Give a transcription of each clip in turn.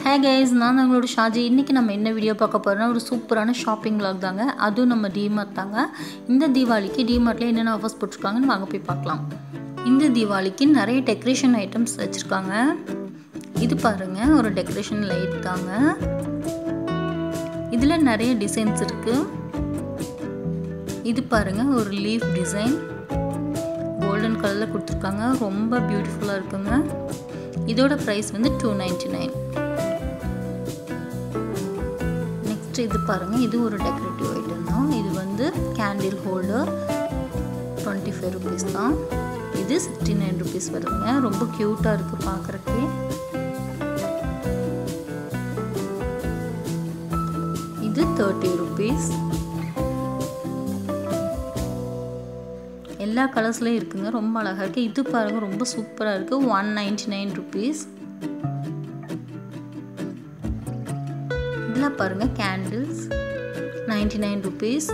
hey guys நான் தான் உங்களோட ஷாஜி இன்றைக்கி நம்ம என்ன வீடியோ பார்க்க போகிறோம்னா ஒரு சூப்பரான ஷாப்பிங் vlog தாங்க அதுவும் நம்ம டிமார்ட் தாங்க இந்த தீபாவளிக்கு டிமார்ட்டில் என்னென்ன ஆஃபர்ஸ் போட்டிருக்காங்கன்னு வாங்க போய் பார்க்கலாம் இந்த தீபாவளிக்கு நிறைய டெக்கரேஷன் ஐட்டம்ஸ் வச்சுருக்காங்க இது பாருங்கள் ஒரு டெக்கரேஷன் லைட் தாங்க இதில் நிறைய டிசைன்ஸ் இருக்குது இது பாருங்கள் ஒரு லீஃப் டிசைன் கோல்டன் கலரில் கொடுத்துருக்காங்க ரொம்ப பியூட்டிஃபுல்லாக இருக்குங்க இதோட ப்ரைஸ் வந்து டூ நைன்டி நைன் நெக்ஸ்ட் இது பாருங்கள் இது ஒரு டெக்கரேட்டிவ் ஐட்டம் தான் இது வந்து candle holder twenty five rupees தான் இது சிக்ஸ்டி நைன் ருபீஸ் வருதுங்க ரொம்ப க்யூட்டாக இருக்குது பார்க்குறக்கே இது தேர்ட்டி ருபீஸ் எல்லா கலர்ஸ்லேயும் இருக்குங்க ரொம்ப அழகாக இருக்குது இது பாருங்கள் ரொம்ப சூப்பராக இருக்குது ஒன் நைன்டி நைன் ருபீஸ் இதில் பாருங்கள் கேண்டில்ஸ் நைன்டி நைன் ருபீஸ்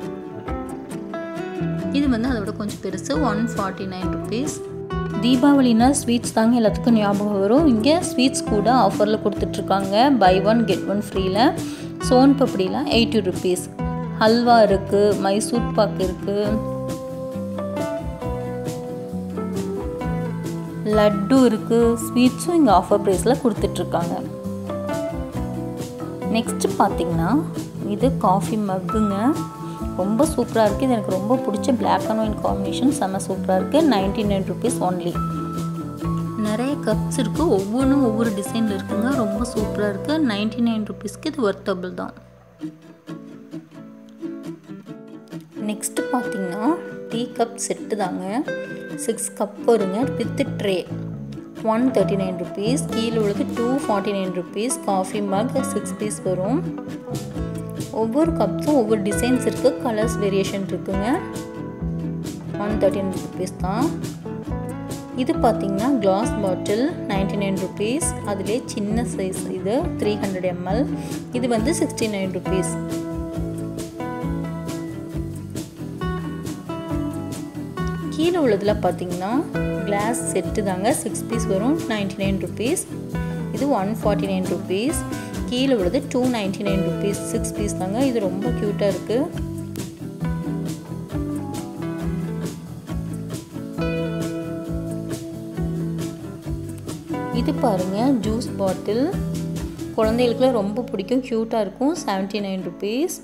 இது வந்து அதோட கொஞ்சம் பெருசு ஒன் ஃபார்ட்டி நைன் ருபீஸ் தீபாவளினா ஸ்வீட்ஸ் தாங்க எல்லாத்துக்கும் ஞாபகம் வரும் இங்கே ஸ்வீட்ஸ் கூட ஆஃபரில் கொடுத்துட்ருக்காங்க பை ஒன் கெட் ஒன் ஃப்ரீயில் சோன் பப்படிலாம் எயிட்டி ருபீஸ் ஹல்வா இருக்குது மைசூர் பாக் இருக்குது லட்டு இருக்குது ஸ்வீட்ஸும் இங்கே ஆஃபர் ப்ரைஸில் கொடுத்துட்ருக்காங்க நெக்ஸ்ட்டு பார்த்தீங்கன்னா இது காஃபி மக்குங்க ரொம்ப சூப்பராக இருக்குது இது எனக்கு ரொம்ப பிடிச்ச பிளாக் அண்ட் ஒயிட் காம்பினேஷன் செம்ம சூப்பராக இருக்குது நைன்டி நைன் ருபீஸ் ஒன்லி நிறைய கப்ஸ் இருக்குது ஒவ்வொன்றும் ஒவ்வொரு டிசைனில் இருக்குங்க ரொம்ப சூப்பராக இருக்குது நைன்டி நைன் ருபீஸ்க்கு இது ஒர்த்தபிள் தான் நெக்ஸ்ட்டு பார்த்தீங்கன்னா டீ கப் செட்டு தாங்க சிக்ஸ் கப் வருங்க with tray one thirty nine rupees கீழே உள்ளது two forty nine rupees coffee mug six piece வரும் ஒவ்வொரு கப்ஸும் ஒவ்வொரு டிசைன்ஸ் இருக்குது கலர்ஸ் வேரியேஷன் இருக்குங்க ஒன் தேர்ட்டி நைன் ருபீஸ் தான் இது பார்த்தீங்கன்னா glass bottle ninety nine rupees அதிலே சின்ன சைஸ் இது த்ரீ ஹண்ட்ரட் எம்எல் இது வந்து சிக்ஸ்டி நைன் ருபீஸ் கீழே உள்ளதில் பார்த்தீங்கன்னா கிளாஸ் செட்டு தாங்க சிக்ஸ் பீஸ் வரும் நைன்டி நைன் ருபீஸ் இது ஒன் ஃபார்ட்டி நைன் ருபீஸ் கீழே உள்ளது two ninety nine rupees six piece தாங்க இது ரொம்ப க்யூட்டாக இருக்குது இது பாருங்கள் ஜூஸ் பாட்டில் குழந்தைகளுக்குலாம் ரொம்ப பிடிக்கும் க்யூட்டாக இருக்கும் செவன்ட்டி நைன் ருபீஸ்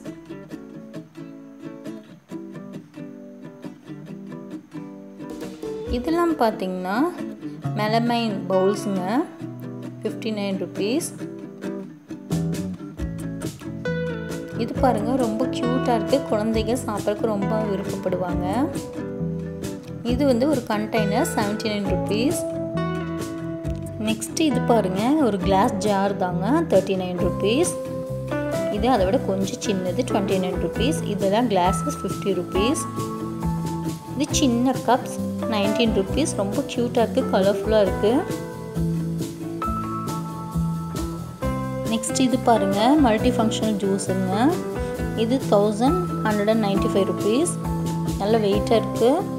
இதெல்லாம் பார்த்தீங்கன்னா மெலமைன் பவுல்ஸுங்க ஃபிஃப்டி நைன் ருபீஸ் இது பாருங்கள் ரொம்ப க்யூட்டாக இருக்குது குழந்தைங்க சாப்பிட்றதுக்கு ரொம்ப விருப்பப்படுவாங்க இது வந்து ஒரு container seventy nine rupees next இது பாருங்கள் ஒரு கிளாஸ் ஜார் தாங்க தேர்ட்டி நைன் ருபீஸ் இது அதை விட கொஞ்சம் சின்னது டுவெண்ட்டி நைன் ருபீஸ் இதெல்லாம் கிளாஸஸ் ஃபிஃப்டி ருபீஸ் இது சின்ன கப்ஸ் நைன்டீன் ருபீஸ் ரொம்ப க்யூட்டாக இருக்குது கலர்ஃபுல்லாக இருக்குது நெக்ஸ்ட் இது பாருங்கள் மல்டி ஃபங்க்ஷனல் ஜூஸுங்க இது thousand hundred and ninety five rupees நல்ல வெயிட்டாக இருக்குது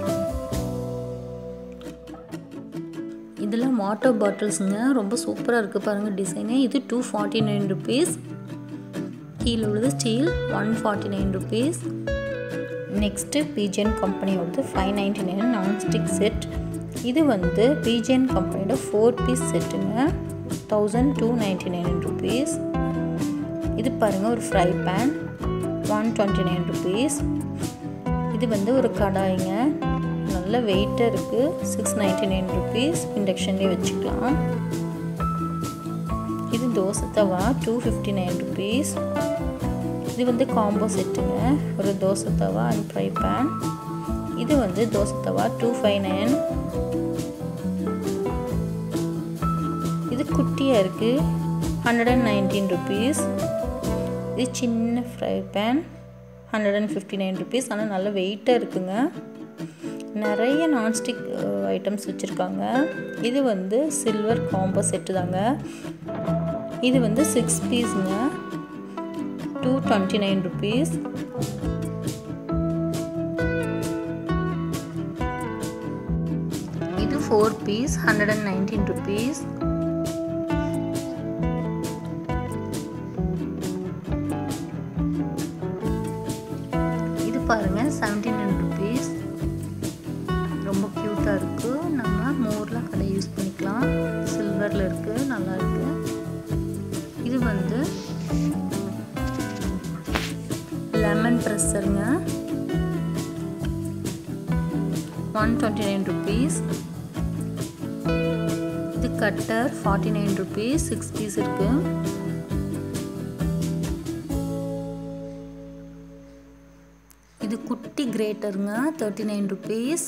இதெல்லாம் வாட்டர் பாட்டில்ஸுங்க ரொம்ப சூப்பராக இருக்குது பாருங்கள் டிசைனு இது டூ ஃபார்ட்டி நைன் ருபீஸ் கீழே உள்ளது steel one forty nine rupees next PGN கம்பெனியோடது five ninety nine nonstick set இது வந்து பிஜிஎன் கம்பெனியோட ஃபோர் பீஸ் செட்டுங்க thousand two ninety nine rupees இது பாருங்கள் ஒரு fry pan one twenty nine rupees இது வந்து ஒரு கடாய்ங்க நல்ல வெயிட்டாக இருக்குது சிக்ஸ் நைன்டி நைன் ருபீஸ் இண்டக்ஷன்லேயே வச்சுக்கலாம் இது தோசை தவா டூ ஃபிஃப்டி நைன் ருபீஸ் இது வந்து காம்போ செட்டுங்க ஒரு தோசை தவா அண்ட் ஃப்ரை பேன் இது வந்து தோசை தவா டூ ஃபைவ் நைன் இது குட்டியாக இருக்குது ஹண்ட்ரட் அண்ட் நைன்டீன் ருபீஸ் இது சின்ன fry pan hundred and fifty nine rupees ஆனால் நல்ல வெயிட்டாக இருக்குங்க நிறைய நான்ஸ்டிக் ஐட்டம்ஸ் வச்சுருக்காங்க இது வந்து சில்வர் காம்போ செட்டு தாங்க இது வந்து சிக்ஸ் பீஸுங்க டூ டுவெண்ட்டி நைன் ருபீஸ் இது four piece hundred and nineteen rupees பாருங்கள் செவன்டீன் ஹண்ட்ரட் ருபீஸ் ரொம்ப க்யூட்டாக இருக்குது நம்ம மோரில் கடை யூஸ் பண்ணிக்கலாம் சில்வரில் இருக்குது நல்லா இருக்குது இது வந்து லெமன் ப்ரெஸ்ஸருங்க ஒன் டுவெண்ட்டி நைன் ருபீஸ் இது cutter forty nine rupees six piece இருக்குது இது குட்டி கிரேட்டருங்க தேர்ட்டி நைன் ருபீஸ்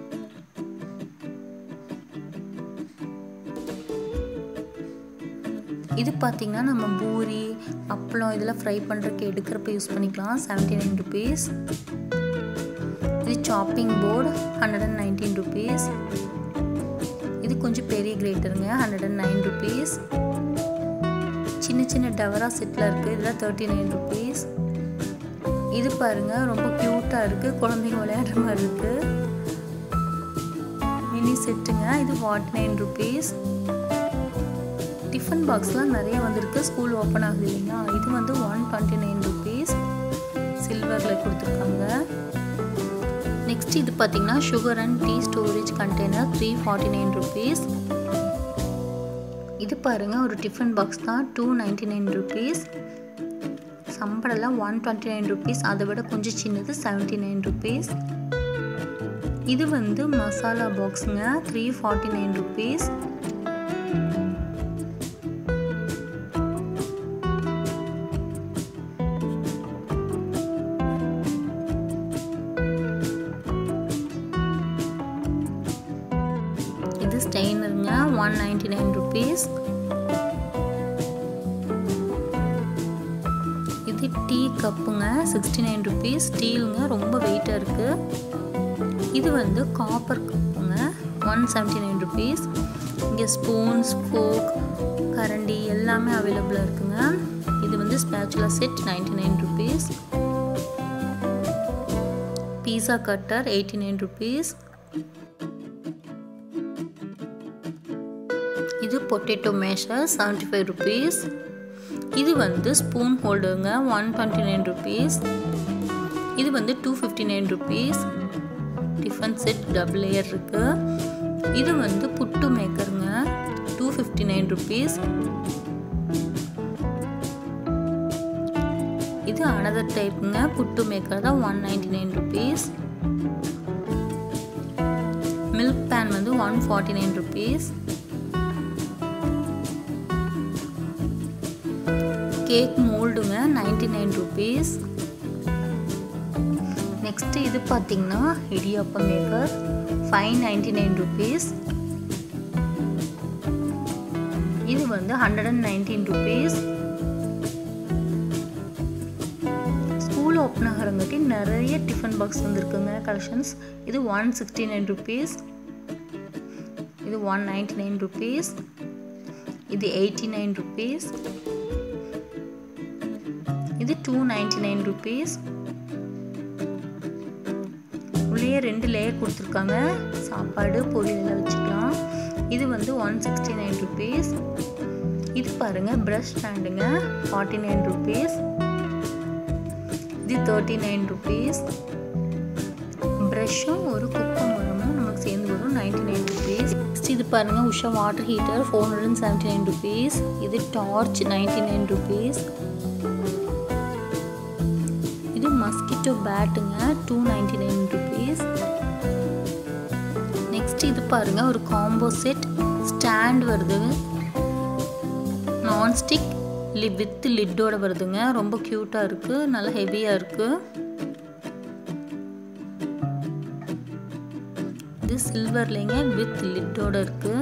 இது பார்த்திங்கன்னா நம்ம பூரி அப்பளம் இதெல்லாம் ஃப்ரை பண்ணுறதுக்கு எடுக்கிறப்ப யூஸ் பண்ணிக்கலாம் செவன்ட்டி நைன் ருபீஸ் இது chopping board hundred and nineteen rupees இது கொஞ்சம் பெரிய கிரேட்டருங்க ஹண்ட்ரட் அண்ட் நைன் ருபீஸ் சின்ன சின்ன டவரா செட்டில் இருக்குது இதெல்லாம் தேர்ட்டி நைன் ருபீஸ் இது பாருங்கள் ரொம்ப க்யூட்டாக இருக்குது குழந்தைங்க விளையாடுற மாதிரி இருக்குது மினி செட்டுங்க இது ஃபார்ட்டி நைன் ருபீஸ் டிஃபன் பாக்ஸ்லாம் நிறைய வந்திருக்கு ஸ்கூல் ஓப்பன் ஆகுது இல்லைங்களா இது வந்து ஒன் டுவெண்ட்டி நைன் ருபீஸ் சில்வரில் கொடுத்துருக்காங்க நெக்ஸ்ட் இது பார்த்தீங்கன்னா sugar and tea storage container three forty nine rupees இது பாருங்கள் ஒரு டிஃபன் பாக்ஸ் தான் டூ நைன்டி நைன் ருபீஸ் சம்பளம்லாம் ஒன் டுவெண்ட்டி நைன் ருபீஸ் அதை விட கொஞ்சம் சின்னது செவன்ட்டி நைன் ருபீஸ் இது வந்து மசாலா பாக்ஸுங்க த்ரீ ஃபார்ட்டி நைன் ருபீஸ் இது ஸ்டெயினருங்க ஒன் நைன்டி நைன் ருபீஸ் இது டீ கப்புங்க சிக்ஸ்டி நைன் ருபீஸ் ஸ்டீலுங்க ரொம்ப வெயிட்டாக இருக்குது இது வந்து காப்பர் கப்புங்க ஒன் செவன்ட்டி நைன் ருபீஸ் இங்கே ஸ்பூன்ஸ் ஃபோக் கரண்டி எல்லாமே அவைலபிளாக இருக்குங்க இது வந்து spatula set ninety nine rupees pizza cutter eighty nine rupees இது potato masher seventy five rupees இது வந்து ஸ்பூன் ஹோல்டருங்க ஒன் டுவெண்ட்டி நைன் ருபீஸ் இது வந்து two fifty nine rupees tiffin set double layer இருக்கு இது வந்து புட்டு மேக்கருங்க டூ ஃபிஃப்டி நைன் ருபீஸ் இது அனதர் டைப்புங்க புட்டு மேக்கர் தான் one ninety nine rupees milk pan வந்து one forty nine rupees cake மோல்டுங்க நைன்டி நைன் ருபீஸ் நெக்ஸ்ட்டு இது பார்த்தீங்கன்னா idiyappam maker five ninety nine rupees இது வந்து hundred and nineteen rupees school open ஆகிறங்காட்டி நிறைய டிஃபன் பாக்ஸ் வந்துருக்குங்க கலெக்ஷன்ஸ் இது ஒன் சிக்ஸ்டி நைன் ருபீஸ் இது ஒன் நைன்டி நைன் ருபீஸ் இது எயிட்டி நைன் ருபீஸ் இது டூ நைன்டி நைன் ருபீஸ் உள்ளேயே ரெண்டு லேயர் கொடுத்துருக்காங்க சாப்பாடு பொரியல் எல்லாம் வச்சுக்கலாம் இது வந்து ஒன் சிக்ஸ்டி நைன் ருபீஸ் இது பாருங்க ப்ரஷ் ஸ்டாண்டுங்க ஃபார்ட்டி நைன் ருபீஸ் இது தேர்ட்டி நைன் ருபீஸ் ப்ரஷ்ஷும் ஒரு குப்பை மரமும் நமக்கு சேர்ந்து வரும் நைன்டி நைன் ருபீஸ் நெக்ஸ்ட் இது பாருங்க Usha water heater four hundred and seventy nine rupees இது டார்ச் நைன்டி நைன் ருபீஸ் இது மஸ்கிட்டோ பேட்டுங்க two ninety nine rupees next இது பாருங்க ஒரு காம்போ செட் ஸ்டாண்ட் வருது நான்ஸ்டிக் லி வித் லிட்டோட வருதுங்க ரொம்ப க்யூட்டாக இருக்குது நல்லா ஹெவியாக இருக்குது இது சில்வர்லேங்க வித் லிட்டோட இருக்குது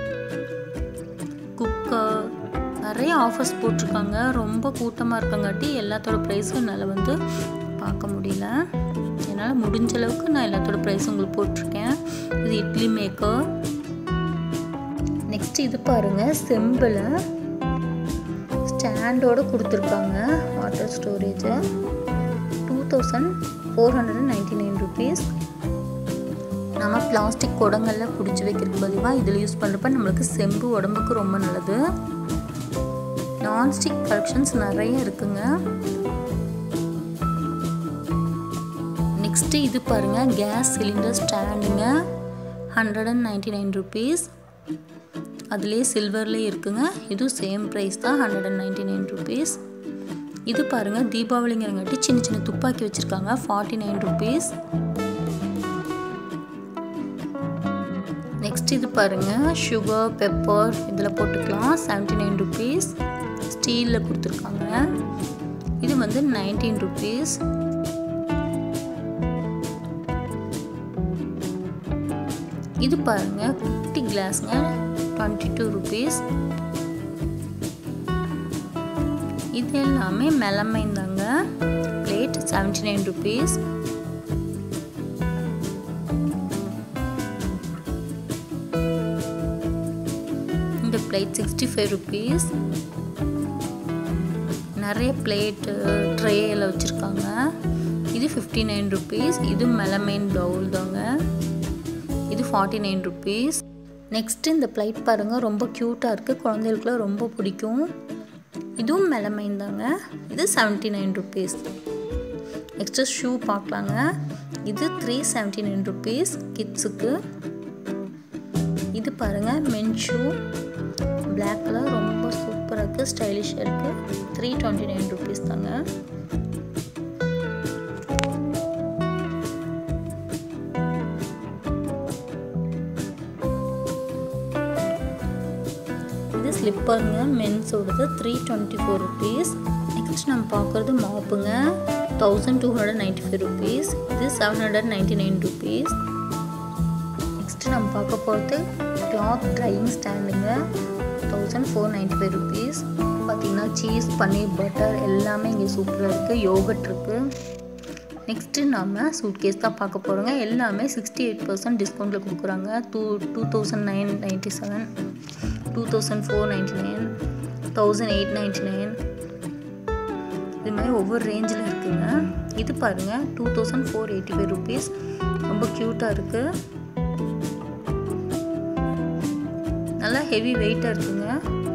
குக்கர் நிறைய ஆஃபர்ஸ் போட்டிருக்காங்க ரொம்ப கூட்டமாக இருக்கங்காட்டி எல்லாத்தோட ப்ரைஸும் என்னால் வந்து பார்க்க முடியல என்னால் முடிஞ்ச அளவுக்கு நான் எல்லாத்தோட ப்ரைஸும் உங்களுக்கு போட்டிருக்கேன் இது இட்லி மேக்கர் நெக்ஸ்ட் இது பாருங்கள் செம்பில் ஸ்டாண்டோடு கொடுத்துருக்காங்க வாட்டர் ஸ்டோரேஜை two thousand four hundred and ninety nine rupees நம்ம பிளாஸ்டிக் குடங்களில் பிடிச்சி வைக்கிறதுக்கு பதிலாக இதில் யூஸ் பண்ணுறப்ப நம்மளுக்கு செம்பு உடம்புக்கு ரொம்ப நல்லது நான்ஸ்டிக் கலெக்ஷன்ஸ் நிறைய இருக்குங்க நெக்ஸ்ட்டு இது பாருங்கள் கேஸ் சிலிண்டர் ஸ்டாண்டுங்க hundred and ninety nine rupees அதுலேயே சில்வர்லேயே இருக்குங்க இதுவும் சேம் ப்ரைஸ் தான் hundred and ninety nine rupees இது பாருங்கள் தீபாவளிங்கிறங்காட்டி சின்ன சின்ன துப்பாக்கி வச்சுருக்காங்க ஃபார்ட்டி நைன் ருபீஸ் நெக்ஸ்ட் இது பாருங்கள் சுகர் பெப்பர் இதில் போட்டுக்கலாம் செவன்ட்டி நைன் ருபீஸ் ஸ்டீலில் கொடுத்துருக்காங்க இது வந்து நைன்டீன் ருபீஸ் இது பாருங்க குட்டி கிளாஸ்ங்க டுவெண்ட்டி டூ ருபீஸ் இது எல்லாமே மெலமைன் தாங்க பிளேட் செவன்ட்டி நைன் ருபீஸ் இந்த பிளேட் சிக்ஸ்டி ஃபைவ் ருபீஸ் நிறைய பிளேட்டு ட்ரேயில் வச்சுருக்காங்க இது ஃபிஃப்டி நைன் ருபீஸ் இது மெலமைன் பவுல் தாங்க இது ஃபார்ட்டி நைன் ருபீஸ் நெக்ஸ்ட்டு இந்த பிளைட் பாருங்கள் ரொம்ப க்யூட்டாக இருக்குது குழந்தைகளுக்குலாம் ரொம்ப பிடிக்கும் இதுவும் மெலமைன் தாங்க இது seventy nine rupees next shoe பார்க்கலாங்க இது த்ரீ செவன்ட்டி நைன் ருபீஸ் கிட்ஸுக்கு இது பாருங்கள் மென் ஷூ பிளாக் கலர் ரொம்ப சூப்பராக இருக்குது ஸ்டைலிஷாக இருக்குது த்ரீ டுவெண்ட்டி நைன் ருபீஸ் தாங்க இது ஸ்லிப்பருங்க மென்ஸோடது three twenty four rupees next நம்ம பார்க்குறது மாப்புங்க thousand two hundred ninety five rupees இது seven hundred ninety nine rupees next நம்ம பார்க்க போகிறது கிளாத் ட்ரையிங் ஸ்டாண்டுங்க thousand four ninety five rupees பார்த்தீங்கன்னா சீஸ் பன்னீர் பட்டர் எல்லாமே இங்கே சூப்பராக இருக்குது யோகட் இருக்குது நெக்ஸ்ட்டு நம்ம சூட் கேஸ் தான் பார்க்க போகிறோங்க எல்லாமே சிக்ஸ்டி எயிட் பர்சன்ட் டிஸ்கவுண்ட்டில் கொடுக்குறாங்க two two thousand nine ninety seven two thousand four ninety nine thousand eight ninety nine இது மாதிரி ஒவ்வொரு ரேஞ்சில் இருக்குங்க இது பாருங்கள் two thousand four eighty five rupees ரொம்ப க்யூட்டாக இருக்குது நல்லா ஹெவி வெயிட்டாக இருக்குங்க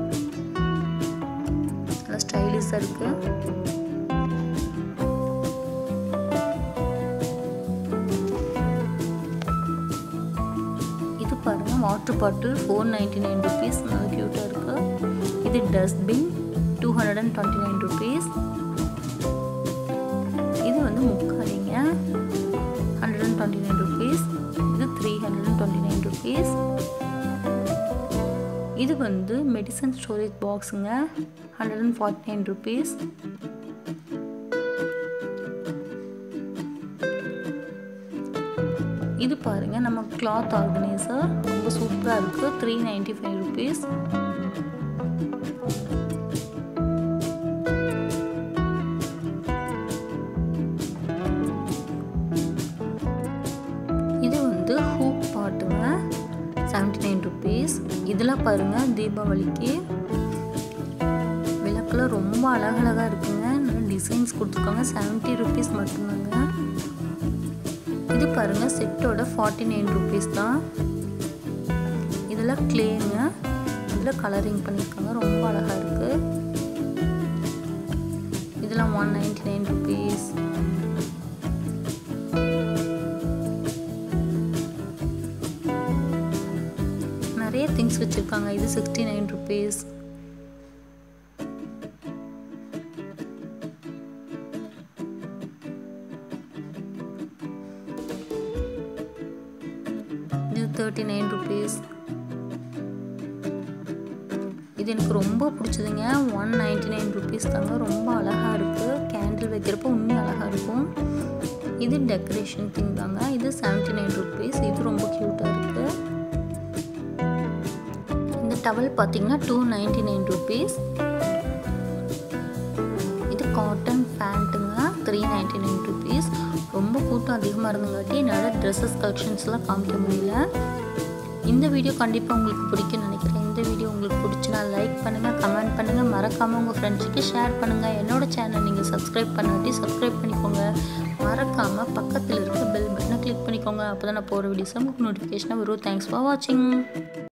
நல்லா ஸ்டைலிஷாக இருக்குது இது பாருங்கள் water bottle four ninety nine rupees நல்லா க்யூட்டாக இருக்குது இது dustbin two hundred and twenty nine rupees இது வந்து முக்காலிங்க hundred and twenty nine rupees இது three hundred and twenty nine rupees இது வந்து மெடிசன் ஸ்டோரேஜ் பாக்ஸுங்க hundred and forty nine rupees இது பாருங்க நம்ம கிளாத் ஆர்கனைசர் ரொம்ப சூப்பராக இருக்குது த்ரீ நைன்டி ஃபைவ் ருபீஸ் இது வந்து ஹூக் பாட்டுங்க செவன்டி நைன் ருபீஸ் இதெல்லாம் பாருங்கள் தீபாவளிக்கு விளக்கில் ரொம்ப அழகழகாக இருக்குங்க நல்ல டிசைன்ஸ் கொடுத்துருக்காங்க செவன்ட்டி ருபீஸ் மட்டும்தாங்க இது பாருங்கள் செட்டோட ஃபார்ட்டி நைன் ருபீஸ் தான் இதெல்லாம் கிளேங்க இதில் கலரிங் பண்ணியிருக்காங்க ரொம்ப அழகாக இருக்குது இதெல்லாம் ஒன் நைன்டி நைன் ருபீஸ் நிறைய திங்ஸ் வச்சுருக்காங்க இது சிக்ஸ்டி நைன் ருபீஸ் இது தேர்ட்டி நைன் ருபீஸ் இது எனக்கு ரொம்ப பிடிச்சதுங்க ஒன் நைன்டி நைன் ருபீஸ் தாங்க ரொம்ப அழகாக இருக்குது கேண்டில் வைக்கிறப்போ இன்னும் அழகாக இருக்கும் இது டெக்கரேஷன் திங் தாங்க இது செவன்ட்டி நைன் ருபீஸ் இது ரொம்ப க்யூட்டாக இருக்குது இந்த டவல் பார்த்தீங்கன்னா டூ நைன்டி நைன் ருபீஸ் இது காட்டன் பேண்ட்டுங்க த்ரீ நைன்டி நைன் ருபீஸ் ரொம்ப கூட்டம் அதிகமாக இருந்தங்காட்டி என்னால் ட்ரெஸ்ஸஸ் கலெக்ஷன்ஸ்லாம் காமிக்க முடியல இந்த வீடியோ கண்டிப்பாக உங்களுக்கு பிடிக்கும்னு நினைக்கிறேன் இந்த வீடியோ உங்களுக்கு பிடிச்சினா லைக் பண்ணுங்கள் கமெண்ட் பண்ணுங்கள் மறக்காமல் உங்கள் ஃப்ரெண்ட்ஸுக்கு ஷேர் பண்ணுங்கள் என்னோடய சேனல் நீங்கள் சப்ஸ்கிரைப் பண்ணாட்டி சப்ஸ்கிரைப் பண்ணிக்கோங்க மறக்காமல் பக்கத்தில் இருக்க பெல் பட்டனை கிளிக் பண்ணிக்கோங்க அப்போ தான் நான் போகிற வீடியோஸ் உங்களுக்கு நோட்டிஃபிகேஷனாக வரும் தேங்க்ஸ் ஃபார் வாட்சிங்